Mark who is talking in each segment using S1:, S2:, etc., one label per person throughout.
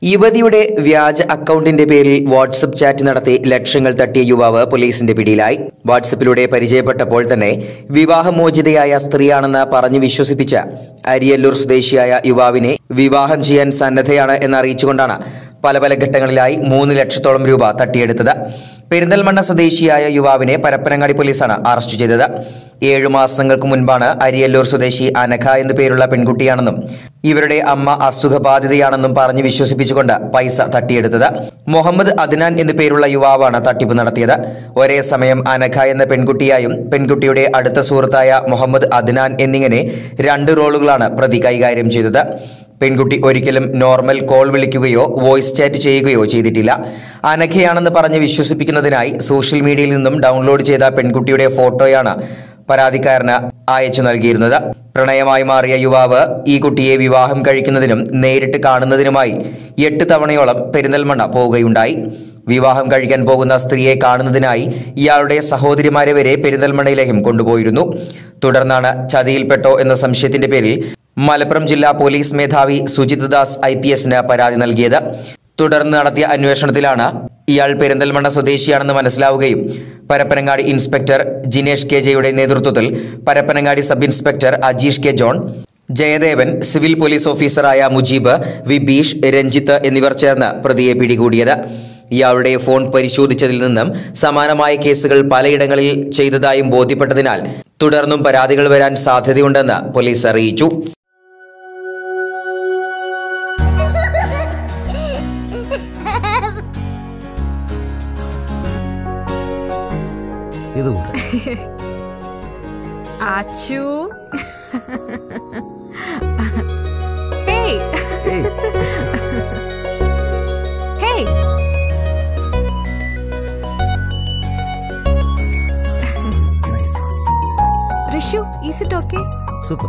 S1: യുവതിയുടെ വ്യാജ അക്കൗണ്ടിന്റെ പേരിൽ വാട്സപ്പ് ചാറ്റ് നടത്തി ലക്ഷങ്ങൾ തട്ടിയ യുവാവ് പോലീസിന്റെ പിടിയിലായി വാട്സപ്പിലൂടെ പരിചയപ്പെട്ടപ്പോൾ തന്നെ വിവാഹമോചിതയായ സ്ത്രീയാണെന്ന് പറഞ്ഞു വിശ്വസിപ്പിച്ച അരിയല്ലൂർ സ്വദേശിയായ യുവാവിനെ വിവാഹം ചെയ്യാൻ സന്നദ്ധയാണ് എന്നറിയിച്ചുകൊണ്ടാണ് പല പല ഘട്ടങ്ങളിലായി മൂന്ന് ലക്ഷത്തോളം രൂപ തട്ടിയെടുത്തത് പെരിന്തൽമണ്ണ സ്വദേശിയായ യുവാവിനെ പരപ്പനങ്ങാടി പോലീസാണ് അറസ്റ്റ് ചെയ്തത് ഏഴു മാസങ്ങൾക്ക് മുൻപാണ് അരിയല്ലൂർ സ്വദേശി അനഘ എന്നു പേരുള്ള പെൺകുട്ടിയാണെന്നും ഇവരുടെ അമ്മ അസുഖബാധിതയാണെന്നും പറഞ്ഞ് വിശ്വസിപ്പിച്ചുകൊണ്ട് പൈസ തട്ടിയെടുത്തത് മുഹമ്മദ് അദ്നാൻ എന്നു പേരുള്ള യുവാവാണ് തട്ടിപ്പ് നടത്തിയത് ഒരേ സമയം അനഘ എന്ന പെൺകുട്ടിയായും പെൺകുട്ടിയുടെ അടുത്ത സുഹൃത്തായ മുഹമ്മദ് അദ്നാൻ എന്നിങ്ങനെ രണ്ട് റോളുകളാണ് പ്രതി കൈകാര്യം ചെയ്തത് പെൺകുട്ടി ഒരിക്കലും നോർമൽ കോൾ വിളിക്കുകയോ വോയിസ് ചാറ്റ് ചെയ്യുകയോ ചെയ്തിട്ടില്ല അനഘയാണെന്ന് പറഞ്ഞ് വിശ്വസിപ്പിക്കുന്നതിനായി സോഷ്യൽ മീഡിയയിൽ നിന്നും ഡൗൺലോഡ് ചെയ്ത പെൺകുട്ടിയുടെ ഫോട്ടോയാണ് പരാതിക്കാരന് അയച്ചു നൽകിയിരുന്നത് പ്രണയമായി മാറിയ യുവാവ് ഈ കുട്ടിയെ വിവാഹം കഴിക്കുന്നതിനും നേരിട്ട് കാണുന്നതിനുമായി എട്ട് തവണയോളം പെരിന്തൽമണ്ണ പോവുകയുണ്ടായി വിവാഹം കഴിക്കാൻ പോകുന്ന സ്ത്രീയെ കാണുന്നതിനായി ഇയാളുടെ സഹോദരിമാരെ വരെ പെരിന്തൽമണ്ണയിലേക്കും കൊണ്ടുപോയിരുന്നു തുടർന്നാണ് ചതിയിൽപ്പെട്ടോ എന്ന സംശയത്തിന്റെ പേരിൽ മലപ്പുറം ജില്ലാ പോലീസ് മേധാവി സുജിത് ദാസ് ഐ പി എസിന് പരാതി നൽകിയത് തുടർന്ന് നടത്തിയ അന്വേഷണത്തിലാണ് ഇയാൾ പെരിന്തൽമണ്ണ സ്വദേശിയാണെന്ന് മനസ്സിലാവുകയും പരപ്പനങ്ങാടി ഇൻസ്പെക്ടർ ജിനേഷ് കെ ജെയുടെ നേതൃത്വത്തിൽ Parappanangadi sub inspector Ajeesh K John Jayadevan civil police ഓഫീസറായ മുജീബ് വിബീഷ് രഞ്ജിത്ത് എന്നിവർ ചേർന്ന് പ്രതിയെ പിടികൂടിയത് ഇയാളുടെ ഫോൺ പരിശോധിച്ചതിൽ നിന്നും സമാനമായ കേസുകൾ പലയിടങ്ങളിൽ ചെയ്തതായും ബോധ്യപ്പെട്ടതിനാൽ തുടർന്നും പരാതികൾ വരാൻ സാധ്യതയുണ്ടെന്ന് പോലീസ് അറിയിച്ചു
S2: ഇത് കൂടെ
S3: ആച്ചു hey
S2: hey,
S3: hey
S2: nice.
S3: Rishu is it okay
S2: super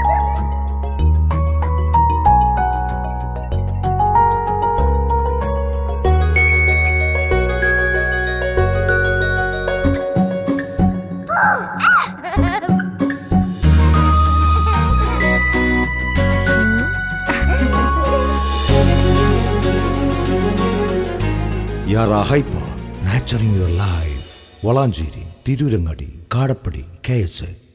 S2: യാർ hyper nurturing your life Valanchery Tirurangadi Kadappadi K S